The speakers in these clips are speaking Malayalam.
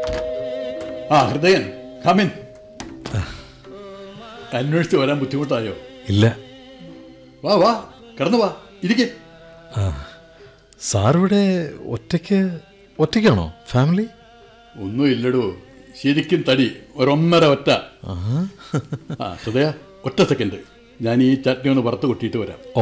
ആ ഹൃദയൻ കമിൻ അന്വേഷിച്ച് വരാൻ ബുദ്ധിമുട്ടായോ ഇല്ല വാ വാ കടന്നു വാ ഇരിക്കേ സാറിവിടെ ഒറ്റയ്ക്ക് ഒറ്റയ്ക്കാണോ ഫാമിലി ഒന്നും ഇല്ലടോ ശരിക്കും തടി ഒരൊന്നര ഒറ്റ ആ ഹൃദയ ഒറ്റ സെക്കൻഡ് ഞാൻ ഈ ചട്നി ഒന്ന് വറുത്ത് കൊട്ടിയിട്ട് വരാം ഓ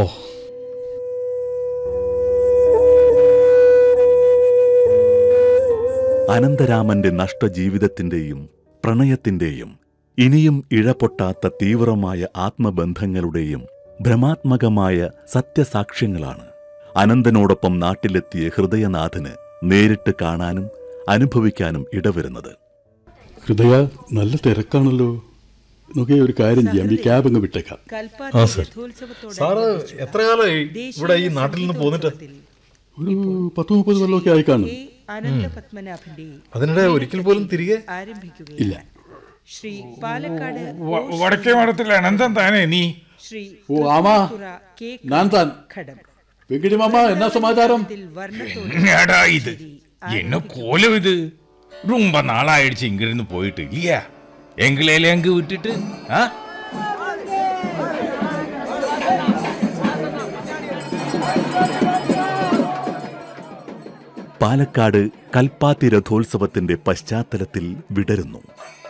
അനന്തരാമന്റെ നഷ്ടജീവിതത്തിന്റെയും പ്രണയത്തിന്റെയും ഇനിയും ഇഴപൊട്ടാത്ത തീവ്രമായ ആത്മബന്ധങ്ങളുടെയും ഭ്രമാത്മകമായ സത്യസാക്ഷ്യങ്ങളാണ് അനന്തനോടൊപ്പം നാട്ടിലെത്തിയ ഹൃദയനാഥന് നേരിട്ട് കാണാനും അനുഭവിക്കാനും ഇടവരുന്നത് ഹൃദയ നല്ല തിരക്കാണല്ലോ നോക്കിയ ഒരു കാര്യം ചെയ്യാം ഈ ക്യാബ് അങ്ങ് വിട്ടേക്കാം ആ സർ സാറ് എത്ര കാലമായി ഇവിടെ ഈ നാട്ടിൽ നിന്ന് പോന്നിട്ട് ഒരു പത്ത് മുപ്പത് കൊല്ലമൊക്കെ ആയി കാണും അനന്തപത്മനാഭന്റെ അതിനിടെ ഒരിക്കൽ പോലും തിരികെ ആരംഭിക്കുകയും ഇല്ല ശ്രീ പാലക്കാട് വ- വടക്കേ മഠത്തിൽ അനന്തം താനേ നീ ശ്രീ ഓ ആമാ തുറ കെ ഞാൻ താൻ ഘടം വെങ്കിടി മാമ എന്നാ സമാചാരം ഇതിൽ വർണ്ണത്തോടെ என்னடா இது என்ன கோலம் இது ரொம்ப நாளாயிடுச்சு இங்க இருந்து போயிட்டு இல்லையா எங்களையில எங்க விட்டுட்டு ஆ പാലക്കാട് കൽപ്പാത്തി രഥോത്സവത്തിന്റെ പശ്ചാത്തലത്തിൽ വിടരുന്നു